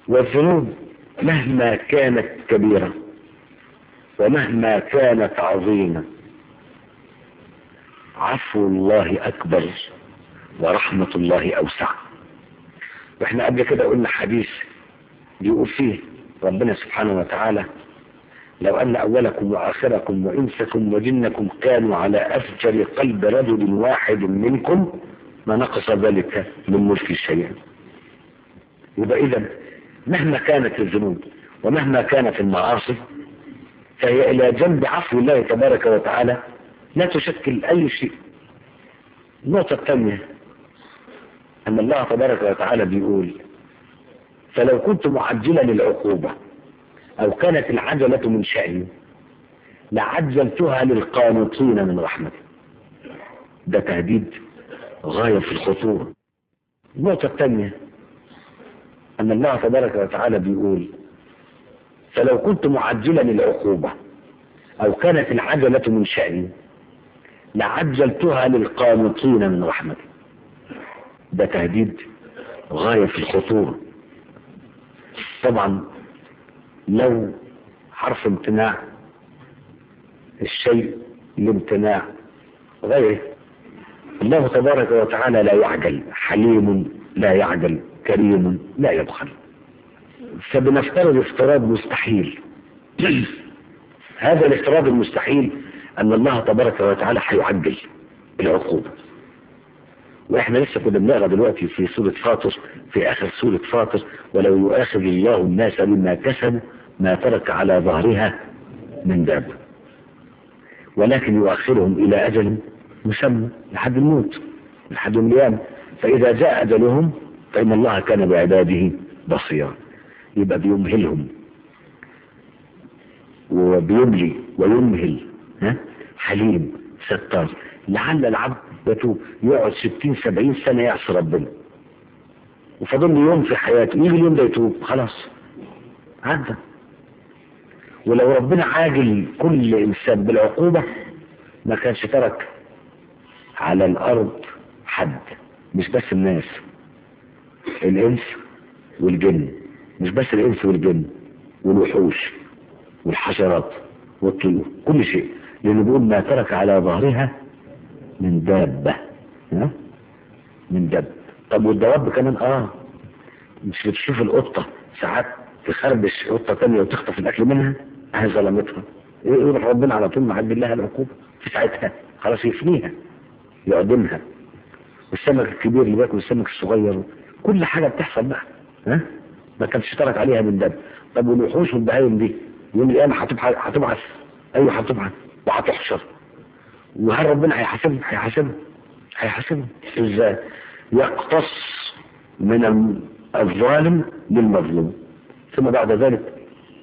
والذنوب مهما كانت كبيرة ومهما كانت عظيمة عفو الله أكبر ورحمة الله أوسع واحنا قبل كده قلنا حديث بيقول فيه ربنا سبحانه وتعالى لو أن أولكم وآخركم وإنسكم وجنكم كانوا على أفجر قلب رجل واحد منكم ما نقص ذلك من ملك شيئا يبقى إذا مهما كانت الذنوب ومهما كانت المعاصي فهي إلى جنب عفو الله تبارك وتعالى لا تشكل أي شيء النقطة الثانية أن الله تبارك وتعالى بيقول فلو كنت معجلا للعقوبة أو كانت العجلة من شأني لعجلتها للقانطين من رحمتي ده تهديد غاية في الخطورة النقطة الثانية أن الله تبارك وتعالى بيقول فلو كنت معجلا للعقوبة أو كانت العجلة من شأني لعجلتها للقانطين من رحمتي ده تهديد غاية في الخطورة طبعا لو حرف امتناع الشيء لامتناع غيره الله تبارك وتعالى لا يعجل حليم لا يعجل كريم لا يبخل فبنفترض افتراض مستحيل هذا الافتراض المستحيل ان الله تبارك وتعالى هيعجل العقوبة واحنا لسه كنا بنقرا دلوقتي في سورة فاطر في اخر سورة فاطر ولو يؤاخذ الله الناس بما كسبوا ما ترك على ظهرها من دابة ولكن يؤخرهم الى اجل مسمى لحد الموت لحد القيامة فاذا جاء اجلهم فان الله كان بعباده بصيرا يبقى بيمهلهم وبيملي ويمهل ها حليم ستار لعل العبد يتوب يقعد ستين سبعين سنة يعصي ربنا وفضل له يوم في حياته يجي اليوم ده يتوب خلاص عدى ولو ربنا عاجل كل انسان بالعقوبة ما كانش ترك على الارض حد مش بس الناس الانس والجن مش بس الانس والجن والوحوش والحشرات والطيور كل شيء لانه بيقول ما ترك على ظهرها من دابة ها؟ من دب طب والدواب كمان اه مش بتشوف القطة ساعات تخربش قطة تانية وتخطف الاكل منها اهي ظلمتها يروح ربنا على طول معدل لها العقوبة في ساعتها خلاص يفنيها يعدمها والسمك الكبير اللي بياكل السمك الصغير كل حاجة بتحصل بقى ها ما كانش ترك عليها من دب طب والوحوش والبهايم دي يوم القيامة هتبعث هتبعث ايوه هتبعث وهتحشر وهل ربنا هيحاسبهم هيحاسبهم هيحاسبهم ازاي يقتص من الظالم للمظلوم ثم بعد ذلك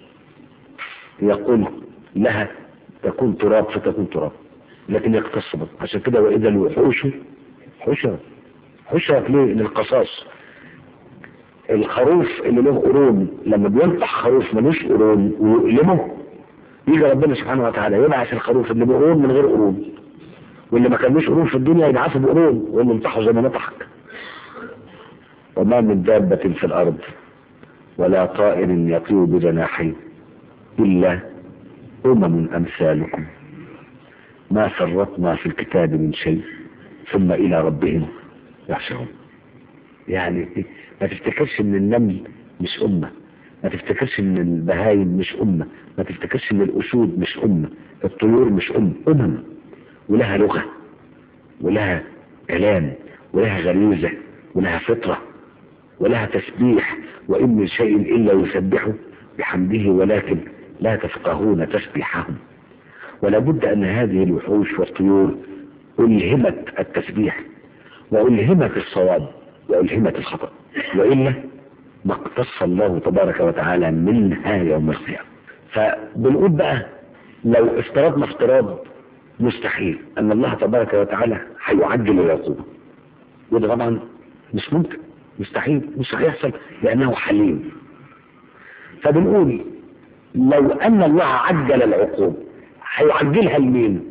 يقول لها تكون تراب فتكون تراب لكن يقتص بس عشان كده واذا الوحوش حشرت حشرت ليه للقصاص الخروف اللي له قرون لما بينطح خروف ملوش قرون ويؤلمه يجي ربنا سبحانه وتعالى يبعث الخروف اللي بقرون من غير قرون واللي ما كانوش قرون في الدنيا يبعثوا بقرون واللي انطحوا زي ما نطحك وما من دابة في الأرض ولا طائر يطير بجناحيه إلا أمم أمثالكم ما فرطنا في الكتاب من شيء ثم إلى ربهم يحشرون يعني ما تفتكرش ان النمل مش أمة ما تفتكرش ان البهايم مش أمة ما تفتكرش ان الأسود مش أمة الطيور مش أم أمم ولها لغة ولها كلام ولها غريزة ولها فطرة ولها تسبيح وإن من شيء إلا يسبحه بحمده ولكن لا تفقهون تسبيحهم ولا بد أن هذه الوحوش والطيور ألهمت التسبيح وألهمت الصواب وألهمت الخطأ وإلا ما اقتص الله تبارك وتعالى منها يوم القيامة فبنقول بقى لو افترضنا افتراض مستحيل أن الله تبارك وتعالى هيعجل العقوبة وده طبعا مش ممكن مستحيل مش هيحصل لأنه حليم فبنقول لو أن الله عجل العقوبة هيعجلها لمين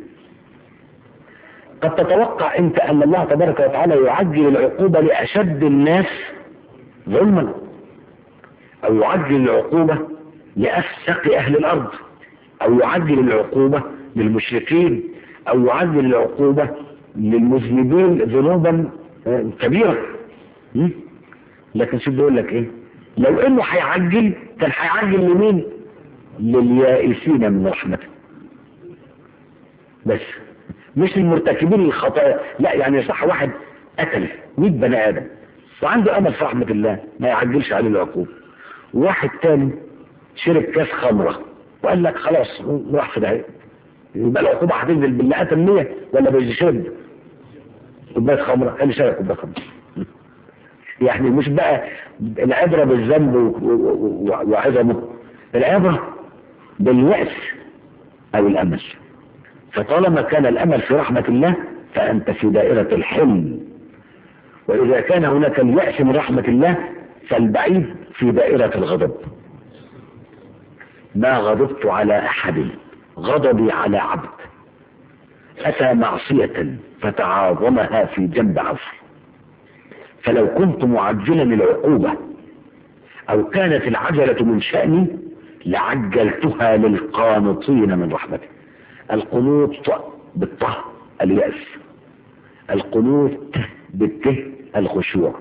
قد تتوقع انت ان الله تبارك وتعالى يعجل العقوبة لاشد الناس ظلما او يعجل العقوبة لأفسق اهل الارض او يعجل العقوبة للمشركين او يعجل العقوبة للمذنبين ذنوبا كبيرة لكن شو بيقول لك ايه لو انه هيعجل كان هيعجل لمين لليائسين من رحمته بس مش المرتكبين الخطايا لا يعني صح واحد قتل 100 بني ادم وعنده امل في رحمه الله ما يعجلش عليه العقوبه واحد تاني شرب كاس خمره وقال لك خلاص راح في داهيه يبقى العقوبه هتنزل باللي قتل 100 ولا بيشرب كوبايه خمره قال لي شرب كوبايه خمره يعني مش بقى العبره بالذنب وعظمه العبره باليأس او الامل فطالما كان الامل في رحمة الله فانت في دائرة الحلم واذا كان هناك اليأس من رحمة الله فالبعيد في دائرة الغضب ما غضبت على احد غضبي على عبد اتى معصية فتعاظمها في جنب عفو فلو كنت معجلا العقوبة او كانت العجلة من شأني لعجلتها للقانطين من رحمته القنوط بالطه اليأس القنوط بالته الخشوع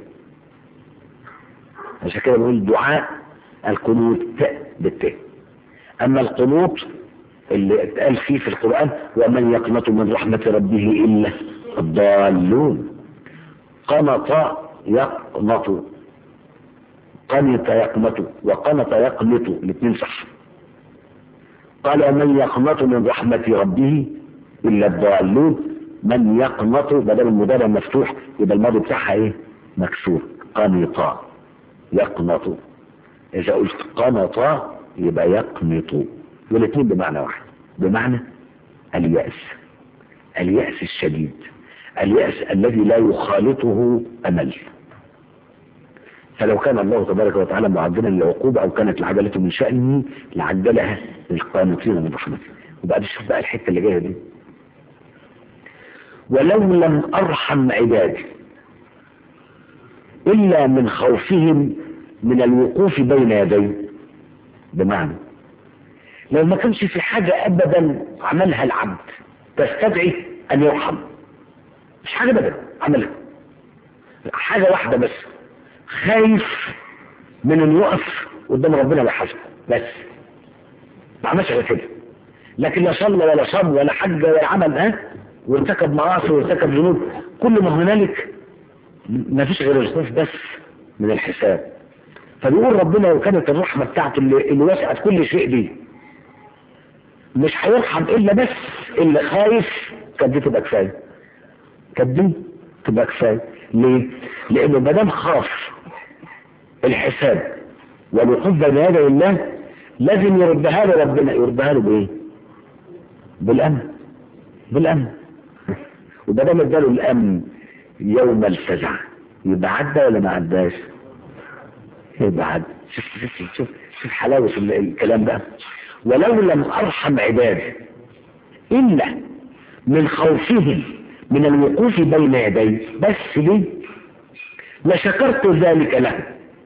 عشان كده بقول دعاء القنوط بالته اما القنوط اللي اتقال فيه في القرآن ومن يقنط من رحمة ربه إلا الضالون قنط يقنط قنط يقنط وقنط يقنط الاثنين صح قال ومن يقنط من رحمة ربه إلا الضالون من يقنط بدل المضارع مفتوح يبقى الماضي بتاعها ايه مكسور قنط يقنط إذا قلت قنط يبقى يقنط والاثنين بمعنى واحد بمعنى اليأس اليأس الشديد اليأس الذي لا يخالطه أمل فلو كان الله تبارك وتعالى معجلا للعقوبة أو كانت العجلة من شأنه لعجلها للقانطين من رحمته وبعد شوف بقى الحتة اللي جاية دي ولو لم أرحم عبادي إلا من خوفهم من الوقوف بين يدي بمعنى لو ما كانش في حاجة أبدا عملها العبد تستدعي أن يرحم مش حاجة أبدا عملها حاجة واحدة بس خايف من أن يقف قدام ربنا ويحاسبه بس ما عملش غير كده لكن لا صلى ولا صام ولا حج ولا عمل ها وارتكب معاصي وارتكب ذنوب كل ما هنالك ما فيش غير الخوف بس من الحساب فبيقول ربنا لو كانت الرحمة بتاعته اللي, اللي وسعت كل شيء دي مش هيرحم الا بس اللي خايف كانت دي تبقى كفايه كانت دي تبقى كفايه ليه؟ لانه ما دام خاف الحساب والوقوف بين يدي الله لازم يردها له ربنا يردها له بايه؟ بالامن بالامن وما دام اداله الامن يوم الفزع يبقى عدى ولا ما عداش؟ يبقى عدى شوف شوف شوف شوف حلاوه الكلام ده ولو لم ارحم عبادي الا من خوفهم من الوقوف بين يدي بس ليه لشكرت ذلك لهم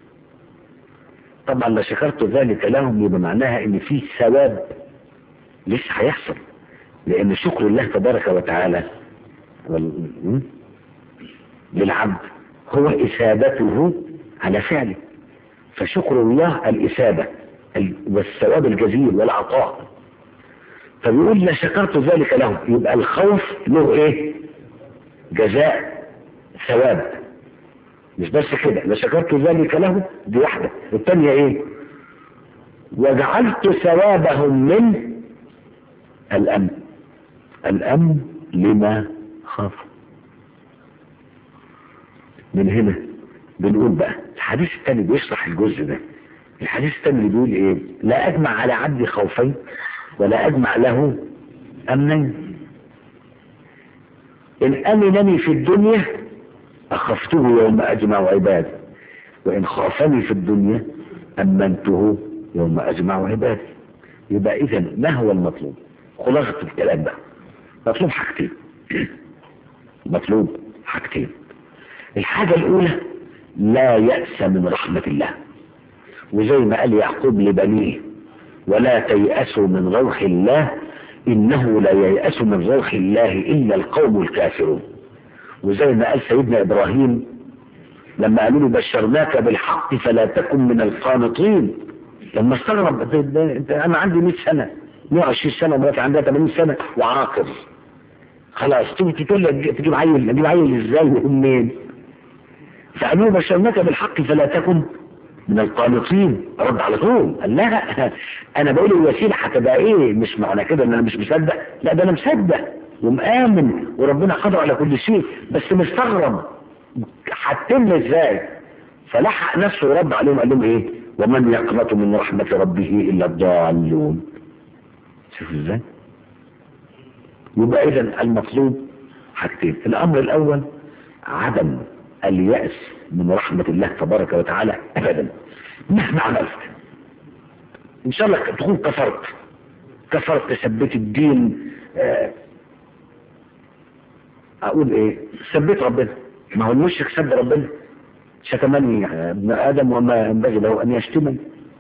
طبعا لشكرت ذلك لهم يبقى معناها ان في ثواب لسه هيحصل لان شكر الله تبارك وتعالى للعبد هو اثابته على فعله فشكر الله الاثابه والثواب الجزيل والعطاء فبيقول لشكرت ذلك لهم يبقى الخوف له ايه جزاء ثواب مش بس كده لشكرت ذلك له دي واحدة الثانية ايه وجعلت ثوابهم من الامن الامن لما خافوا من هنا بنقول بقى الحديث الثاني بيشرح الجزء ده الحديث الثاني اللي بيقول ايه لا اجمع على عبدي خوفين ولا اجمع له امنين ان امنني في الدنيا اخفته يوم اجمع عبادي وان خافني في الدنيا امنته يوم اجمع عبادي يبقى اذا ما هو المطلوب خلاصة الكلام ده مطلوب حاجتين مطلوب حاجتين الحاجة الاولى لا يأس من رحمة الله وزي ما قال يعقوب لبنيه ولا تيأسوا من روح الله إنه لا ييأس من روح الله إلا القوم الكافرون وزي ما قال سيدنا إبراهيم لما قالوا له بشرناك بالحق فلا تكن من القانطين لما استغرب انت انا عندي 100 سنه 120 سنه ومراتي عندها 80 سنه وعاقر خلاص تيجي تقول لي تجيب عيل اجيب عيل ازاي ومنين فقالوا له بشرناك بالحق فلا تكن من القانطين رد على طول قال لا انا بقول الوسيله هتبقى ايه مش معنى كده ان انا مش مصدق لا ده انا مصدق ومآمن وربنا قادر على كل شيء بس مستغرب هتتم ازاي فلحق نفسه ورد عليهم قال لهم ايه ومن يقنط من رحمة ربه الا الضالون شوفوا ازاي يبقى اذا المطلوب حاجتين الامر الاول عدم اليأس من رحمة الله تبارك وتعالى ابدا مهما عملت ان شاء الله تكون كفرت كفرت تثبت الدين آه اقول ايه ثبت ربنا ما هو المشرك سب ربنا شتمني ابن ادم وما ينبغي له ان يشتمني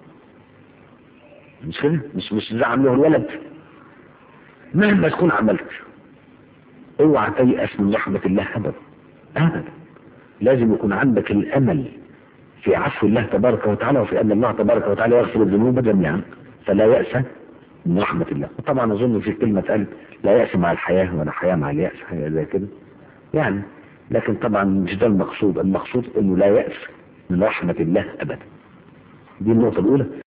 مش كده مش مش زعم له الولد مهما تكون عملت اوعى تيأس من رحمة الله ابدا ابدا لازم يكون عندك الامل في عفو الله تبارك وتعالى وفي ان الله تبارك وتعالى يغفر الذنوب جميعا فلا يأس من رحمة الله وطبعا اظن في كلمة قال لا يأس مع الحياة ولا حياة مع اليأس حاجة زي كده يعني لكن طبعا مش ده المقصود المقصود انه لا يأس من رحمة الله ابدا دي النقطة الاولى